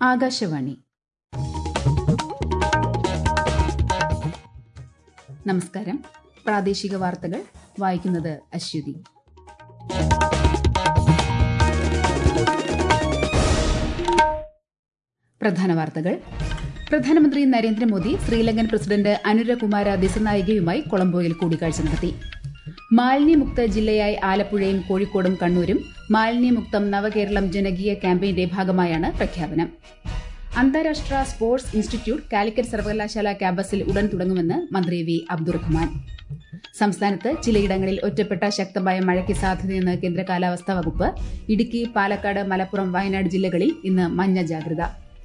ആകാശവാണി നമസ്കാരം പ്രാദേശിക വാർത്തകൾ വായിക്കുന്നത് അശ്വതി പ്രധാന വാർത്തകൾ പ്രധാനമന്ത്രി നരേന്ദ്രമോദി ശ്രീലങ്കൻ പ്രസിഡന്റ് അനുരകുമാര ദിസനായികയുമായി കൊളംബോയിൽ കൂടിക്കാഴ്ച നടത്തി മാലിന്യമുക്ത ജില്ലയായി ആലപ്പുഴയും കോഴിക്കോടും കണ്ണൂരും മാലിന്യമുക്തം നവകേരളം ജനകീയ ക്യാമ്പയിന്റെ ഭാഗമായാണ് പ്രഖ്യാപനം അന്താരാഷ്ട്ര സ്പോർട്സ് ഇൻസ്റ്റിറ്റ്യൂട്ട് കാലിക്കറ്റ് സർവകലാശാല ക്യാമ്പസിൽ ഉടൻ തുടങ്ങുമെന്ന് മന്ത്രി വി അബ്ദുറഹ്മാൻ സംസ്ഥാനത്ത് ചിലയിടങ്ങളിൽ ഒറ്റപ്പെട്ട ശക്തമായ മഴയ്ക്ക് സാധ്യതയെന്ന് കേന്ദ്ര കാലാവസ്ഥാ വകുപ്പ് ഇടുക്കി പാലക്കാട് മലപ്പുറം വയനാട് ജില്ലകളിൽ ഇന്ന് മഞ്ഞ ജാഗ്രത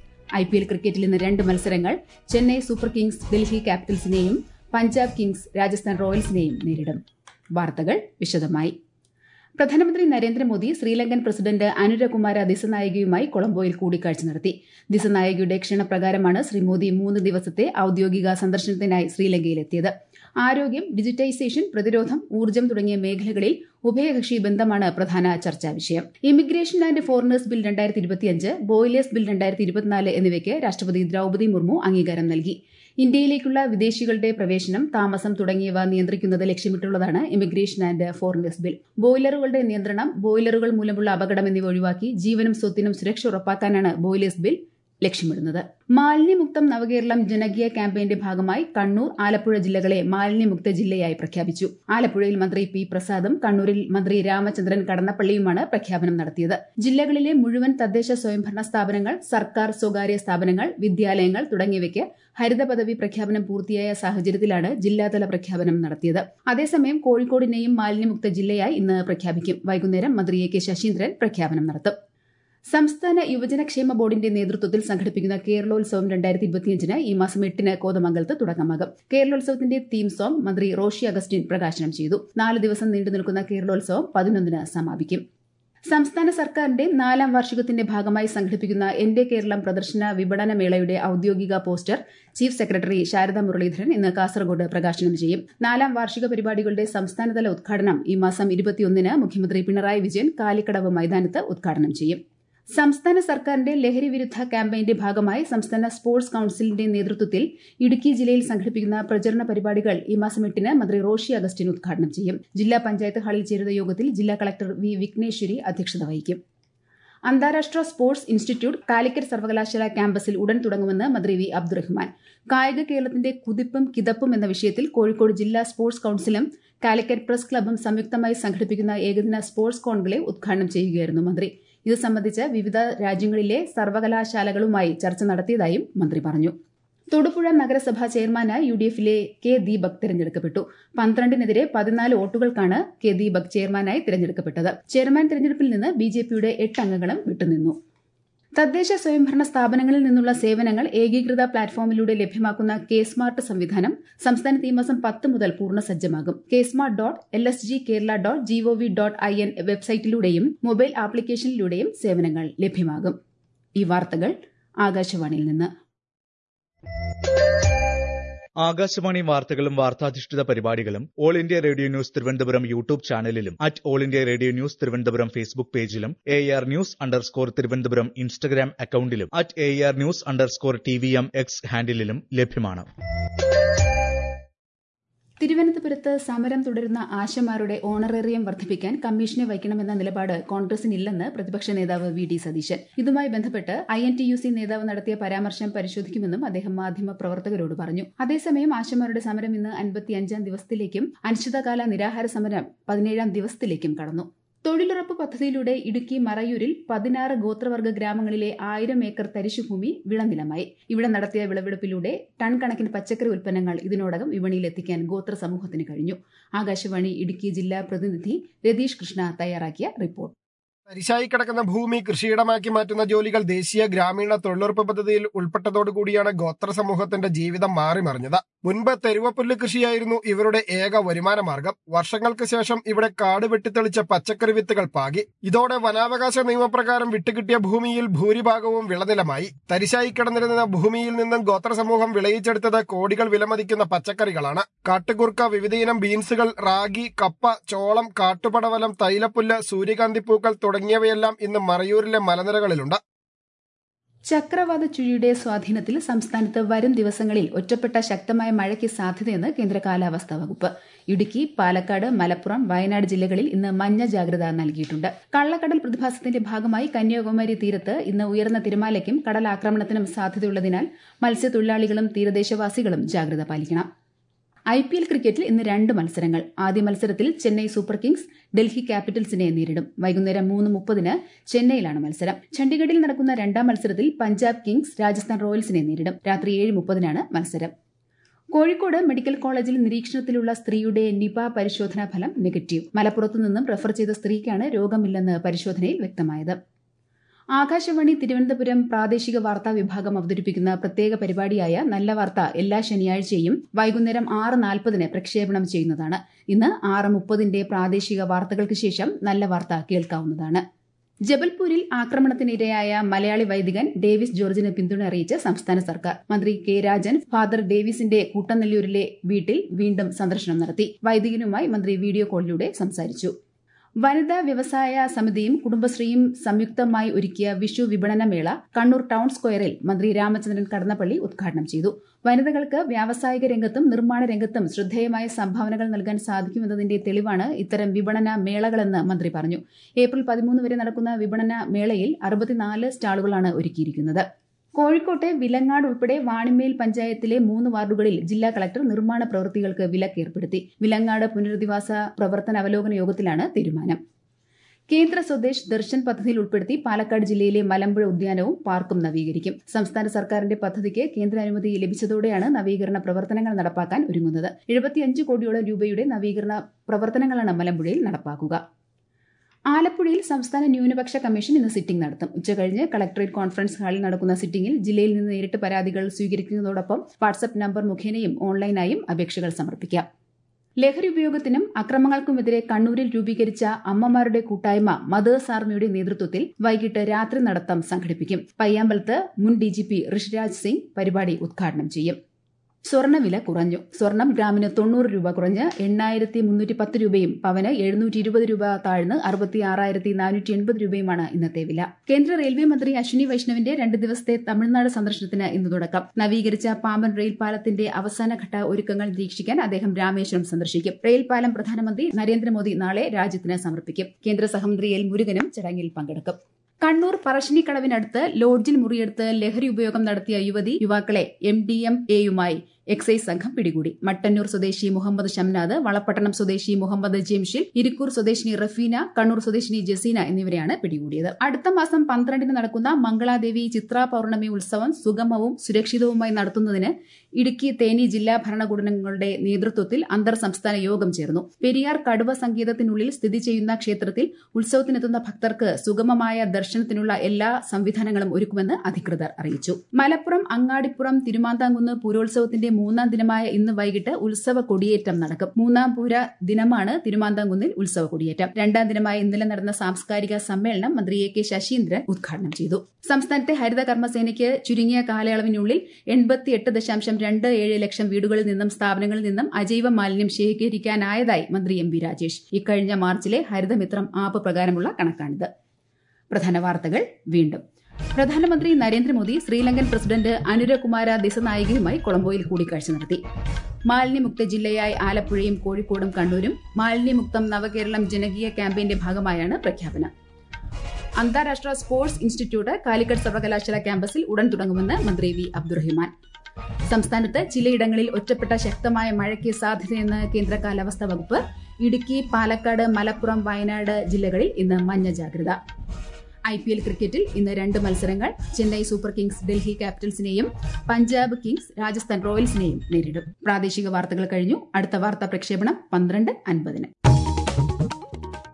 ഐ പി എൽ ക്രിക്കറ്റിൽ ഇന്ന് രണ്ട് മത്സരങ്ങൾ ചെന്നൈ സൂപ്പർ കിങ്സ് ഡൽഹി ക്യാപിറ്റൽസിനെയും പഞ്ചാബ് കിങ്സ് രാജസ്ഥാൻ റോയൽസിനെയും നേരിടും വാർത്തകൾ വിശദമായി പ്രധാനമന്ത്രി നരേന്ദ്രമോദി ശ്രീലങ്കൻ പ്രസിഡന്റ് അനുരകുമാര ദിസനായികയുമായി കൊളംബോയിൽ കൂടിക്കാഴ്ച നടത്തി ദിസനായികയുടെ ക്ഷണപ്രകാരമാണ് ശ്രീ മോദി മൂന്ന് ദിവസത്തെ ഔദ്യോഗിക സന്ദർശനത്തിനായി ശ്രീലങ്കയിലെത്തിയത് ആരോഗ്യം ഡിജിറ്റൈസേഷൻ പ്രതിരോധം ഊർജ്ജം തുടങ്ങിയ മേഖലകളിൽ ഉഭയകക്ഷി ബന്ധമാണ് പ്രധാന ചർച്ചാ വിഷയം ഇമിഗ്രേഷൻ ആൻഡ് ഫോറിനേഴ്സ് ബിൽ രണ്ടായിരത്തി ഇരുപത്തിയഞ്ച് ബോയിലേഴ്സ് ബിൽ രണ്ടായിരത്തി ഇരുപത്തിനാല് എന്നിവയ്ക്ക് രാഷ്ട്രപതി ദ്രൌപദി മുർമു അംഗീകാരം നൽകി ഇന്ത്യയിലേക്കുള്ള വിദേശികളുടെ പ്രവേശനം താമസം തുടങ്ങിയവ നിയന്ത്രിക്കുന്നത് ലക്ഷ്യമിട്ടുള്ളതാണ് ഇമിഗ്രേഷൻ ആൻഡ് ഫോറിനേഴ്സ് ബിൽ ബോയിലറുകളുടെ നിയന്ത്രണം ബോയിലറുകൾ മൂലമുള്ള അപകടം എന്നിവ ഒഴിവാക്കി ജീവനും സ്വത്തിനും സുരക്ഷ ഉറപ്പാക്കാനാണ് ബോയിലേഴ്സ് ബിൽ ലക്ഷ്യമിടുന്നത് മാലിന്യമുക്തം നവകേരളം ജനകീയ ക്യാമ്പയിന്റെ ഭാഗമായി കണ്ണൂർ ആലപ്പുഴ ജില്ലകളെ മാലിന്യമുക്ത ജില്ലയായി പ്രഖ്യാപിച്ചു ആലപ്പുഴയിൽ മന്ത്രി പി പ്രസാദും കണ്ണൂരിൽ മന്ത്രി രാമചന്ദ്രൻ കടന്നപ്പള്ളിയുമാണ് പ്രഖ്യാപനം നടത്തിയത് ജില്ലകളിലെ മുഴുവൻ തദ്ദേശ സ്വയംഭരണ സ്ഥാപനങ്ങൾ സർക്കാർ സ്വകാര്യ സ്ഥാപനങ്ങൾ വിദ്യാലയങ്ങൾ തുടങ്ങിയവയ്ക്ക് ഹരിത പദവി പ്രഖ്യാപനം പൂർത്തിയായ സാഹചര്യത്തിലാണ് ജില്ലാതല പ്രഖ്യാപനം നടത്തിയത് അതേസമയം കോഴിക്കോടിനെയും മാലിന്യമുക്ത ജില്ലയായി ഇന്ന് പ്രഖ്യാപിക്കും വൈകുന്നേരം മന്ത്രി എ കെ ശശീന്ദ്രൻ പ്രഖ്യാപനം നടത്തും സംസ്ഥാന യുവജനക്ഷേമ ബോർഡിന്റെ നേതൃത്വത്തിൽ സംഘടിപ്പിക്കുന്ന കേരളോത്സവം രണ്ടായിരത്തി ഇരുപത്തിയഞ്ചിന് ഈ മാസം എട്ടിന് കോതമംഗലത്ത് തുടക്കമാകും കേരളോത്സവത്തിന്റെ തീം സോങ് മന്ത്രി റോഷി അഗസ്റ്റിൻ പ്രകാശനം ചെയ്തു നാല് ദിവസം നീണ്ടു നിൽക്കുന്ന കേരളോത്സവം പതിനൊന്നിന് സമാപിക്കും സംസ്ഥാന സർക്കാരിന്റെ നാലാം വാർഷികത്തിന്റെ ഭാഗമായി സംഘടിപ്പിക്കുന്ന എന്റെ കേരളം പ്രദർശന വിപണന മേളയുടെ ഔദ്യോഗിക poster chief secretary Sarada Muraleedharan ഇന്ന് കാസർഗോഡ് പ്രകാശനം ചെയ്യും നാലാം വാർഷിക പരിപാടികളുടെ സംസ്ഥാനതല ഉദ്ഘാടനം ഈ മാസം ഇരുപത്തിയൊന്നിന് മുഖ്യമന്ത്രി പിണറായി വിജയൻ കാലിക്കടവ് മൈതാനത്ത് ഉദ്ഘാടനം ചെയ്യും സംസ്ഥാന സർക്കാരിന്റെ ലഹരി വിരുദ്ധ ക്യാമ്പയിന്റെ ഭാഗമായി സംസ്ഥാന സ്പോർട്സ് കൌൺസിലിന്റെ നേതൃത്വത്തിൽ ഇടുക്കി ജില്ലയിൽ സംഘടിപ്പിക്കുന്ന പ്രചരണ പരിപാടികൾ ഈ മാസം എട്ടിന് മന്ത്രി റോഷി അഗസ്റ്റിൻ ഉദ്ഘാടനം ചെയ്യും ജില്ലാ പഞ്ചായത്ത് ഹാളിൽ ചേരുന്ന യോഗത്തിൽ ജില്ലാ കളക്ടർ വി വിഘ്നേശ്വരി അധ്യക്ഷത വഹിക്കും അന്താരാഷ്ട്ര സ്പോർട്സ് ഇൻസ്റ്റിറ്റ്യൂട്ട് കാലിക്കറ്റ് സർവകലാശാല ക്യാമ്പസിൽ ഉടൻ തുടങ്ങുമെന്ന് മന്ത്രി വി അബ്ദുറഹ്മാൻ കായിക കേരളത്തിന്റെ കുതിപ്പും കിതപ്പും എന്ന വിഷയത്തിൽ കോഴിക്കോട് ജില്ലാ സ്പോർട്സ് കൌൺസിലും കാലിക്കറ്റ് പ്രസ് ക്ലബും സംയുക്തമായി സംഘടിപ്പിക്കുന്ന ഏകദിന സ്പോർട്സ് കോൺക്ലേവ് ഉദ്ഘാടനം ചെയ്യുകയായിരുന്നു മന്ത്രി ഇത് സംബന്ധിച്ച് വിവിധ രാജ്യങ്ങളിലെ സർവകലാശാലകളുമായി ചർച്ച നടത്തിയതായും മന്ത്രി പറഞ്ഞു തൊടുപുഴ നഗരസഭാ ചെയർമാനായി യു ഡി എഫിലെ കെ ദീപക് തിരഞ്ഞെടുക്കപ്പെട്ടു പന്ത്രണ്ടിനെതിരെ പതിനാല് വോട്ടുകൾക്കാണ് കെ ദീപക് ചെയർമാനായി തിരഞ്ഞെടുക്കപ്പെട്ടത് ചെയർമാൻ തിരഞ്ഞെടുപ്പിൽ നിന്ന് ബി ജെ പിയുടെ എട്ട് അംഗങ്ങളും വിട്ടുനിന്നു തദ്ദേശ സ്വയംഭരണ സ്ഥാപനങ്ങളിൽ നിന്നുള്ള സേവനങ്ങൾ ഏകീകൃത പ്ലാറ്റ്ഫോമിലൂടെ ലഭ്യമാക്കുന്ന കെ സ്മാർട്ട് സംവിധാനം സംസ്ഥാനത്ത് ഈ മാസം പത്ത് മുതൽ പൂർണ്ണസജ്ജമാകും K smart dot L S G Kerala dot gov dot I N വെബ്സൈറ്റിലൂടെയും മൊബൈൽ ആപ്ലിക്കേഷനിലൂടെയും സേവനങ്ങൾ ലഭ്യമാകും ഈ വാർത്തകൾ ആകാശവാണിയിൽ നിന്ന് ആകാശവാണി വാർത്തകളും വാർത്താധിഷ്ഠിത പരിപാടികളും all India radio news Thiruvananthapuram YouTube ചാനലിലും at all India radio news Thiruvananthapuram Facebook പേജിലും A R news underscore Thiruvananthapuram Instagram അക്കൌണ്ടിലും at A R news underscore T V M X ഹാൻഡിലും ലഭ്യമാണ് തിരുവനന്തപുരത്ത് സമരം തുടരുന്ന ആശമാരുടെ ഓണറേറിയം വർദ്ധിപ്പിക്കാൻ കമ്മീഷനെ വയ്ക്കണമെന്ന നിലപാട് കോൺഗ്രസിനില്ലെന്ന് പ്രതിപക്ഷ നേതാവ് വി ഡി സതീശൻ ഇതുമായി ബന്ധപ്പെട്ട് I N T U C നേതാവ് നടത്തിയ പരാമർശം പരിശോധിക്കുമെന്നും അദ്ദേഹം മാധ്യമ പ്രവർത്തകരോട് പറഞ്ഞു അതേസമയം ആശമാരുടെ സമരം ഇന്ന് അൻപത്തിയഞ്ചാം ദിവസത്തിലേക്കും അനിശ്ചിതകാല നിരാഹാര സമരം പതിനേഴാം ദിവസത്തിലേക്കും കടന്നു തൊഴിലുറപ്പ് പദ്ധതിയിലൂടെ ഇടുക്കി മറയൂരിൽ പതിനാറ് ഗോത്രവർഗ ഗ്രാമങ്ങളിലെ ആയിരം ഏക്കർ തരിശുഭൂമി വിളനിലമായി ഇവിടെ നടത്തിയ വിളവെടുപ്പിലൂടെ ടൺ കണക്കിന് പച്ചക്കറി ഉൽപ്പന്നങ്ങൾ ഇതിനോടകം വിപണിയിൽ എത്തിക്കാൻ ഗോത്ര സമൂഹത്തിന് കഴിഞ്ഞു ആകാശവാണി ഇടുക്കി ജില്ലാ പ്രതിനിധി രതീഷ് കൃഷ്ണ തയ്യാറാക്കിയ റിപ്പോർട്ട് തരിശായി കിടക്കുന്ന ഭൂമി കൃഷിയിടമാക്കി മാറ്റുന്ന ജോലികൾ ദേശീയ ഗ്രാമീണ തൊഴിലുറപ്പ് പദ്ധതിയിൽ ഉൾപ്പെട്ടതോടുകൂടിയാണ് ഗോത്ര സമൂഹത്തിന്റെ ജീവിതം മാറിമറിഞ്ഞത് മുൻപ് തെരുവപ്പുല്ല് കൃഷിയായിരുന്നു ഇവരുടെ ഏക വരുമാന മാർഗം വർഷങ്ങൾക്ക് ശേഷം ഇവിടെ കാട് വെട്ടിത്തെളിച്ച പച്ചക്കറി വിത്തുകൾ പാകി ഇതോടെ വനാവകാശ നിയമപ്രകാരം വിട്ടുകിട്ടിയ ഭൂമിയിൽ ഭൂരിഭാഗവും വിളനിലമായി തരിശായി കിടന്നിരുന്ന ഭൂമിയിൽ നിന്നും ഗോത്ര സമൂഹം വിളയിച്ചെടുത്തത് കോടികൾ വിലമതിക്കുന്ന പച്ചക്കറികളാണ് കാട്ടുകുർക്ക വിവിധയിനം ബീൻസുകൾ റാഗി കപ്പ ചോളം കാട്ടുപടവലം തൈലപ്പുല്ല് സൂര്യകാന്തിപ്പൂക്കൾ തുടങ്ങിയവയെല്ലാം ഇന്ന് മറയൂരിലെ മലനിരകളിലുണ്ട് ചക്രവാത ചുഴിയുടെ സ്വാധീനത്തിൽ സംസ്ഥാനത്ത് വരും ദിവസങ്ങളിൽ ഒറ്റപ്പെട്ട ശക്തമായ മഴയ്ക്ക് സാധ്യതയെന്ന് കേന്ദ്ര കാലാവസ്ഥാ വകുപ്പ് ഇടുക്കി പാലക്കാട് മലപ്പുറം വയനാട് ജില്ലകളിൽ ഇന്ന് മഞ്ഞ ജാഗ്രത നൽകിയിട്ടുണ്ട് കള്ളക്കടൽ പ്രതിഭാസത്തിന്റെ ഭാഗമായി കന്യാകുമാരി തീരത്ത് ഇന്ന് ഉയർന്ന തിരമാലയ്ക്കും കടലാക്രമണത്തിനും സാധ്യതയുള്ളതിനാൽ മത്സ്യത്തൊഴിലാളികളും തീരദേശവാസികളും ജാഗ്രത പാലിക്കണം ഐ പി എൽ ക്രിക്കറ്റിൽ ഇന്ന് രണ്ട് മത്സരങ്ങൾ ആദ്യ മത്സരത്തിൽ ചെന്നൈ സൂപ്പർ കിങ്സ് ഡൽഹി ക്യാപിറ്റൽസിനെ നേരിടും വൈകുന്നേരം മൂന്ന് മുപ്പതിന് ചെന്നൈയിലാണ് മത്സരം ചണ്ഡീഗഡിൽ നടക്കുന്ന രണ്ടാം മത്സരത്തിൽ പഞ്ചാബ് കിങ്സ് രാജസ്ഥാൻ റോയൽസിനെ നേരിടും രാത്രി ഏഴ് മുപ്പതിനാണ് മത്സരം കോഴിക്കോട് മെഡിക്കൽ കോളേജിൽ നിരീക്ഷണത്തിലുള്ള സ്ത്രീയുടെ നിപ പരിശോധനാ ഫലം നെഗറ്റീവ് മലപ്പുറത്തു നിന്നും റഫർ ചെയ്ത സ്ത്രീക്കാണ് രോഗമില്ലെന്ന് പരിശോധനയിൽ വ്യക്തമായത് ആകാശവാണി തിരുവനന്തപുരം പ്രാദേശിക വാർത്താ വിഭാഗം അവതരിപ്പിക്കുന്ന പ്രത്യേക പരിപാടിയായ നല്ല വാർത്ത എല്ലാ ശനിയാഴ്ചയും വൈകുന്നേരം ആറ് നാൽപ്പതിന് പ്രക്ഷേപണം ചെയ്യുന്നതാണ് ഇന്ന് ആറ് മുപ്പതിന്റെ പ്രാദേശിക വാർത്തകൾക്ക് ശേഷം നല്ല വാർത്ത കേൾക്കാവുന്നതാണ് ജബൽപൂരിൽ ആക്രമണത്തിനിരയായ മലയാളി വൈദികൻ ഡേവിസ് ജോർജിന് പിന്തുണ അറിയിച്ച് സംസ്ഥാന സർക്കാർ മന്ത്രി കെ രാജൻ ഫാദർ ഡേവിസിന്റെ കൂട്ടനെല്ലൂരിലെ വീട്ടിൽ വീണ്ടും സന്ദർശനം നടത്തി വൈദികനുമായി മന്ത്രി വീഡിയോ കോളിലൂടെ സംസാരിച്ചു വനിതാ വ്യവസായ സമിതിയും കുടുംബശ്രീയും സംയുക്തമായി ഒരുക്കിയ വിഷു വിപണന മേള കണ്ണൂർ ടൌൺ സ്ക്വയറിൽ മന്ത്രി രാമചന്ദ്രൻ കടന്നപ്പള്ളി ഉദ്ഘാടനം ചെയ്തു വനിതകൾക്ക് വ്യാവസായിക രംഗത്തും നിർമ്മാണ രംഗത്തും ശ്രദ്ധേയമായ സംഭാവനകൾ നൽകാൻ സാധിക്കുമെന്നതിന്റെ തെളിവാണ് ഇത്തരം വിപണന മേളകളെന്ന് മന്ത്രി പറഞ്ഞു ഏപ്രിൽ പതിമൂന്ന് വരെ നടക്കുന്ന വിപണന മേളയിൽ അറുപത്തിനാല് സ്റ്റാളുകളാണ് ഒരുക്കിയിരിക്കുന്നത് കോഴിക്കോട്ടെ വിലങ്ങാട് ഉൾപ്പെടെ വാണിമേൽ പഞ്ചായത്തിലെ മൂന്ന് വാർഡുകളിൽ ജില്ലാ കളക്ടർ നിർമ്മാണ പ്രവൃത്തികൾക്ക് വിലക്ക് ഏർപ്പെടുത്തി വിലങ്ങാട് പുനരധിവാസ പ്രവർത്തന അവലോകന യോഗത്തിലാണ് തീരുമാനം കേന്ദ്ര സ്വദേശ് ദർശൻ പദ്ധതിയിൽ ഉൾപ്പെടുത്തി പാലക്കാട് ജില്ലയിലെ മലമ്പുഴ ഉദ്യാനവും പാർക്കും നവീകരിക്കും സംസ്ഥാന സർക്കാരിന്റെ പദ്ധതിക്ക് കേന്ദ്ര അനുമതി ലഭിച്ചതോടെയാണ് നവീകരണ പ്രവർത്തനങ്ങൾ നടപ്പാക്കാൻ ഒരുങ്ങുന്നത് എഴുപത്തിയഞ്ച് കോടിയോളം രൂപയുടെ നവീകരണ പ്രവർത്തനങ്ങളാണ് മലമ്പുഴയിൽ നടപ്പാക്കുക ആലപ്പുഴയിൽ സംസ്ഥാന ന്യൂനപക്ഷ കമ്മീഷൻ ഇന്ന് സിറ്റിംഗ് നടത്തും ഉച്ചകഴിഞ്ഞ് കളക്ടറേറ്റ് കോൺഫറൻസ് ഹാളിൽ നടക്കുന്ന സിറ്റിംഗിൽ ജില്ലയിൽ നിന്ന് നേരിട്ട് പരാതികൾ സ്വീകരിക്കുന്നതോടൊപ്പം വാട്സ്ആപ്പ് നമ്പർ മുഖേനയും ഓൺലൈനായും അപേക്ഷകൾ സമർപ്പിക്കാം ലഹരി ഉപയോഗത്തിനും അക്രമങ്ങൾക്കുമെതിരെ കണ്ണൂരിൽ രൂപീകരിച്ച അമ്മമാരുടെ കൂട്ടായ്മ മദേഴ്സ് ആർമിയുടെ നേതൃത്വത്തിൽ വൈകിട്ട് രാത്രി നടത്തം സംഘടിപ്പിക്കും പയ്യാമ്പലത്ത് മുൻ ഡിജിപി ഋഷിരാജ് സിംഗ് പരിപാടി ഉദ്ഘാടനം ചെയ്യും സ്വർണ്ണവില കുറഞ്ഞു സ്വർണം ഗ്രാമിന് തൊണ്ണൂറ് രൂപ കുറഞ്ഞ് എണ്ണായിരത്തി മുന്നൂറ്റി പത്ത് രൂപയും പവന് എഴുന്നൂറ്റി ഇരുപത് രൂപ താഴ്ന്ന് അറുപത്തി ആറായിരത്തി നാനൂറ്റി എൺപത് രൂപയുമാണ് ഇന്നത്തെ വില കേന്ദ്ര റെയിൽവേ മന്ത്രി അശ്വിനി വൈഷ്ണവിന്റെ രണ്ട് ദിവസത്തെ തമിഴ്നാട് സന്ദർശനത്തിന് ഇന്ന് തുടക്കം നവീകരിച്ച പാമ്പൻ റെയിൽ പാലത്തിന്റെ അവസാനഘട്ട ഒരുക്കങ്ങൾ നിരീക്ഷിക്കാൻ അദ്ദേഹം രാമേശ്വരം സന്ദർശിക്കും റെയിൽ പാലം പ്രധാനമന്ത്രി നരേന്ദ്രമോദി നാളെ രാജ്യത്തിന് സമർപ്പിക്കും കേന്ദ്ര സഹമന്ത്രി എൽ മുരുകനും ചടങ്ങിൽ പങ്കെടുക്കും കണ്ണൂർ പറശ്ശിനിക്കടവിനടുത്ത് ലോഡ്ജിൽ മുറിയെടുത്ത് ലഹരി ഉപയോഗം നടത്തിയ യുവതി യുവാക്കളെ എം ഡി എം എയുമായി എക്സൈസ് സംഘം പിടികൂടി മട്ടന്നൂർ സ്വദേശി മുഹമ്മദ് ഷംനാദ് വളപ്പട്ടണം സ്വദേശി മുഹമ്മദ് ജംഷിൽ ഇരിക്കൂർ സ്വദേശിനി റഫീന കണ്ണൂർ സ്വദേശിനി ജസീന എന്നിവരെയാണ് പിടികൂടിയത് അടുത്ത മാസം പന്ത്രണ്ടിന് നടക്കുന്ന മംഗളാദേവി ചിത്ര പൌർണമി ഉത്സവം സുഗമവും സുരക്ഷിതവുമായി നടത്തുന്നതിന് ഇടുക്കി തേനി ജില്ലാ ഭരണകൂടങ്ങളുടെ നേതൃത്വത്തിൽ അന്തർ സംസ്ഥാന യോഗം ചേർന്നു പെരിയാർ കടുവ സങ്കേതത്തിനുള്ളിൽ സ്ഥിതി ചെയ്യുന്ന ക്ഷേത്രത്തിൽ ഉത്സവത്തിനെത്തുന്ന ഭക്തർക്ക് സുഗമമായ ദർശനത്തിനുള്ള എല്ലാ സംവിധാനങ്ങളും ഒരുക്കുമെന്ന് അധികൃതർ അറിയിച്ചു മലപ്പുറം അങ്ങാടിപ്പുറം തിരുമാന്താംകുന്ന് പൂരോത്സവത്തിന്റെ മൂന്നാം ദിനമായ ഇന്ന് വൈകിട്ട് ഉത്സവ കൊടിയേറ്റം നടക്കും മൂന്നാം പൂര ദിനമാണ് തിരുമാന്താംകുന്നിൽ ഉത്സവ കൊടിയേറ്റം രണ്ടാം ദിനമായ ഇന്നലെ നടന്ന സാംസ്കാരിക സമ്മേളനം മന്ത്രി എ കെ ശശീന്ദ്രൻ ഉദ്ഘാടനം ചെയ്തു സംസ്ഥാനത്തെ ഹരിത കർമ്മസേനയ്ക്ക് ചുരുങ്ങിയ കാലയളവിനുള്ളിൽ എൺപത്തിയെട്ട് ദശാംശം രണ്ട് ഏഴ് ലക്ഷം വീടുകളിൽ നിന്നും സ്ഥാപനങ്ങളിൽ നിന്നും അജൈവ മാലിന്യം ശേഖരിക്കാനായതായി മന്ത്രി എം വി രാജേഷ് ഇക്കഴിഞ്ഞ മാർച്ചിലെ ഹരിതമിത്രം ആപ്പ് പ്രകാരമുള്ള കണക്കാണിത് പ്രധാന വാർത്തകൾ വീണ്ടും പ്രധാനമന്ത്രി നരേന്ദ്രമോദി ശ്രീലങ്കൻ പ്രസിഡന്റ് അനുരകുമാര ദിസനായികയുമായി കൊളംബോയിൽ കൂടിക്കാഴ്ച നടത്തി മാലിന്യമുക്ത ജില്ലയായി ആലപ്പുഴയും കോഴിക്കോടും കണ്ണൂരും മാലിന്യമുക്തം നവകേരളം ജനകീയ ക്യാമ്പയിന്റെ ഭാഗമായാണ് പ്രഖ്യാപനം അന്താരാഷ്ട്ര സ്പോർട്സ് ഇൻസ്റ്റിറ്റ്യൂട്ട് കാലിക്കറ്റ് സർവകലാശാല ക്യാമ്പസിൽ ഉടൻ തുടങ്ങുമെന്ന് മന്ത്രി വി അബ്ദുറഹിമാൻ സംസ്ഥാനത്ത് ചിലയിടങ്ങളിൽ ഒറ്റപ്പെട്ട ശക്തമായ മഴയ്ക്ക് സാധ്യതയെന്ന് കേന്ദ്ര കാലാവസ്ഥാ വകുപ്പ് ഇടുക്കി പാലക്കാട് മലപ്പുറം വയനാട് ജില്ലകളിൽ ഇന്ന് മഞ്ഞ ജാഗ്രത ഐ പി എൽ ക്രിക്കറ്റിൽ ഇന്ന് രണ്ട് മത്സരങ്ങൾ ചെന്നൈ സൂപ്പർ കിങ്സ് ഡൽഹി ക്യാപിറ്റൽസിനെയും പഞ്ചാബ് കിങ്സ് രാജസ്ഥാൻ റോയൽസിനെയും നേരിടും പ്രാദേശിക വാർത്തകൾ കഴിഞ്ഞു അടുത്ത വാർത്താ പ്രക്ഷേപണം പന്ത്രണ്ട് അൻപതിന്